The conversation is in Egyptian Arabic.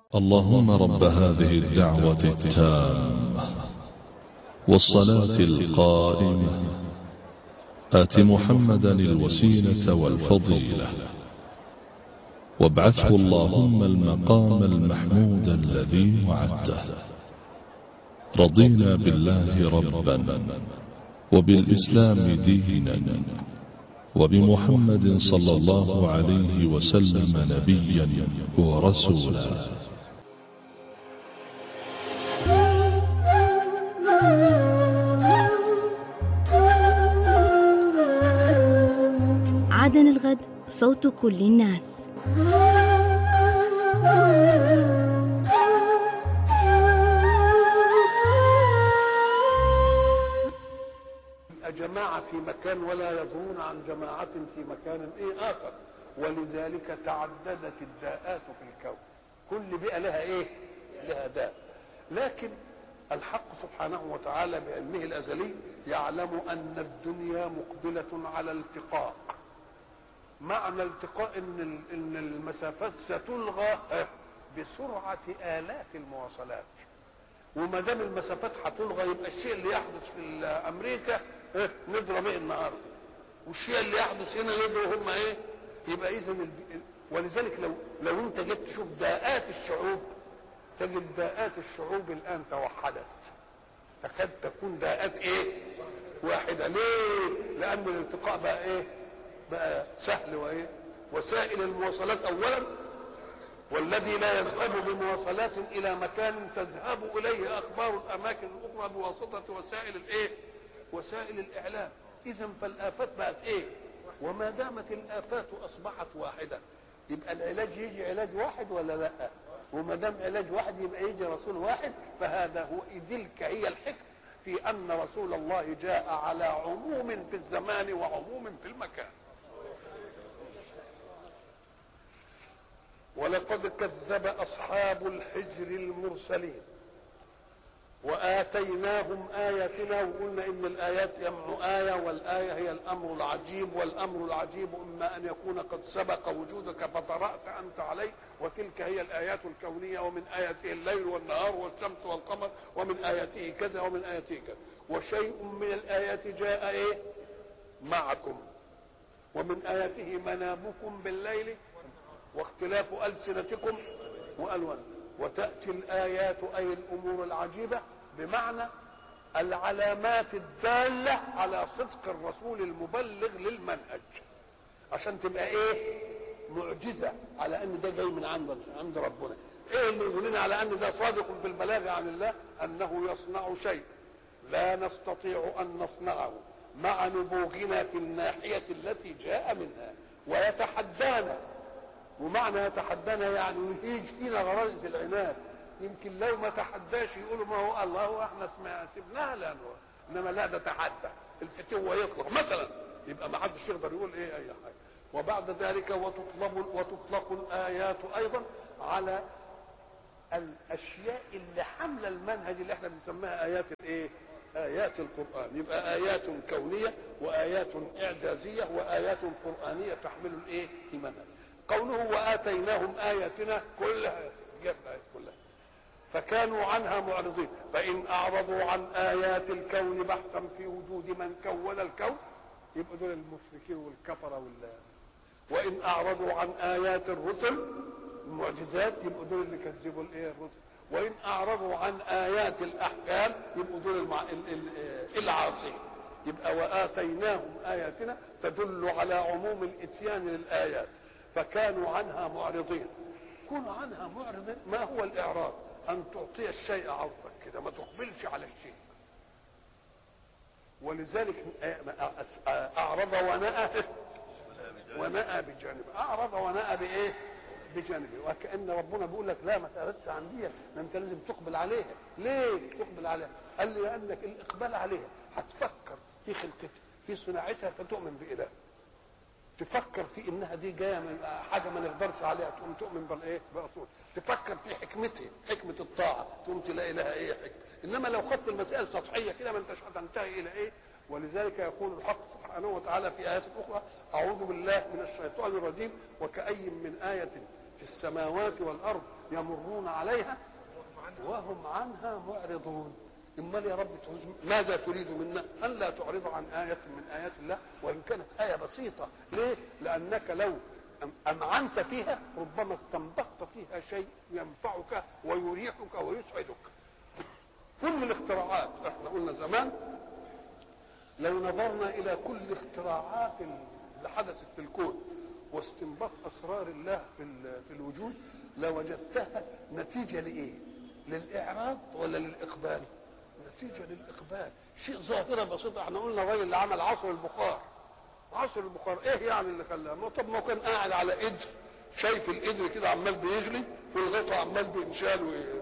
اللهم رب هذه الدعوة التامة والصلاة القائمة آت محمدا الوسيلة والفضيلة وابعثه اللهم المقام المحمود الذي وعدته رضينا بالله ربا وبالإسلام دينا وبمحمد صلى الله عليه وسلم نبيا ورسولا عدن الغد صوت كل الناس جماعة في مكان ولا يدرون عن جماعة في مكان ايه اخر ولذلك تعددت الداءات في الكون كل بيئة لها ايه لها داء لكن الحق سبحانه وتعالى بعلمه الازلي يعلم ان الدنيا مقبلة على التقاء معنى التقاء ان ان المسافات ستلغى بسرعة آلاف المواصلات وما دام المسافات هتلغى يبقى الشيء اللي يحدث في امريكا إيه؟ نضرب ايه النهارده والشيء اللي يحدث هنا يضرب هم ايه يبقى اذا الب... ولذلك لو لو انت جيت تشوف داءات الشعوب تجد داءات الشعوب الان توحدت تكاد تكون داءات ايه واحده ليه لان الالتقاء بقى ايه بقى سهل وايه وسائل المواصلات اولا والذي لا يذهب بمواصلات الى مكان تذهب اليه اخبار الاماكن الاخرى بواسطه وسائل الايه وسائل الاعلام اذا فالافات بقت ايه وما دامت الافات اصبحت واحده يبقى العلاج يجي علاج واحد ولا لا وما دام علاج واحد يبقى يجي رسول واحد فهذا هو تلك هي الحكمه في ان رسول الله جاء على عموم في الزمان وعموم في المكان ولقد كذب اصحاب الحجر المرسلين واتيناهم اياتنا وقلنا ان الايات يمع ايه والايه هي الامر العجيب والامر العجيب اما ان يكون قد سبق وجودك فطرات انت عليه وتلك هي الايات الكونيه ومن اياته الليل والنهار والشمس والقمر ومن اياته كذا ومن اياته كذا وشيء من الايات جاء ايه معكم ومن اياته منامكم بالليل واختلاف السنتكم والوانكم وتأتي الآيات أي الأمور العجيبة بمعنى العلامات الدالة على صدق الرسول المبلغ للمنهج عشان تبقى ايه معجزة على ان ده جاي من عند عند ربنا ايه اللي يدلنا على ان ده صادق في البلاغ عن الله انه يصنع شيء لا نستطيع ان نصنعه مع نبوغنا في الناحية التي جاء منها ويتحدانا ومعنى يتحدانا يعني يهيج فينا غرائز العناد يمكن لو ما تحداش يقولوا ما هو الله واحنا اسمع سيبناها لانه انما لا ده تحدى الفتوه يطلق مثلا يبقى ما حدش يقدر يقول ايه اي حاجه وبعد ذلك وتطلب وتطلق الايات ايضا على الاشياء اللي حامله المنهج اللي احنا بنسميها ايات الايه؟ ايات القران يبقى ايات كونيه وايات اعجازيه وايات قرانيه تحمل الايه؟ المنهج قوله واتيناهم اياتنا كلها جاب الايات كلها فكانوا عنها معرضين فان اعرضوا عن ايات الكون بحثا في وجود من كون الكون يبقوا دول المشركين والكفره وال وان اعرضوا عن ايات الرسل المعجزات يبقوا دول اللي كذبوا الايه الرسل وان اعرضوا عن ايات الاحكام يبقوا دول المع... العاصين يبقى واتيناهم اياتنا تدل على عموم الاتيان للايات فكانوا عنها معرضين كونوا عنها معرضين ما هو الاعراض ان تعطي الشيء عرضك كده ما تقبلش على الشيء ولذلك اعرض ونأى ونأى بجانب اعرض ونأى بايه بجانبه وكأن ربنا بيقول لك لا ما تقبلش عن دي ده انت لازم تقبل عليها ليه تقبل عليها قال لي لانك الاقبال عليها هتفكر في خلقتها في صناعتها فتؤمن بإله تفكر في انها دي جايه من حاجه ما نقدرش عليها تقوم تؤمن بالايه برسول تفكر في حكمته حكمه الطاعه تقوم تلاقي لها ايه حكمه انما لو خدت المسائل سطحيه كده ما انتش هتنتهي الى ايه ولذلك يقول الحق سبحانه وتعالى في ايات اخرى اعوذ بالله من الشيطان الرجيم وكأي من آية في السماوات والارض يمرون عليها وهم عنها معرضون امال يا رب تعوز ماذا تريد منا ان لا تعرض عن ايه من ايات الله وان كانت ايه بسيطه ليه لانك لو امعنت فيها ربما استنبطت فيها شيء ينفعك ويريحك ويسعدك كل الاختراعات احنا قلنا زمان لو نظرنا الى كل اختراعات اللي حدثت في الكون واستنباط اسرار الله في في الوجود لوجدتها نتيجه لايه؟ للاعراض ولا للاقبال؟ نتيجه للاقبال، شيء ظاهره بسيطه احنا قلنا الراجل اللي عمل عصر البخار عصر البخار ايه يعني اللي خلاه؟ ما طب ما كان قاعد على قدر شايف القدر كده عمال بيغلي والغطا عمال بينشال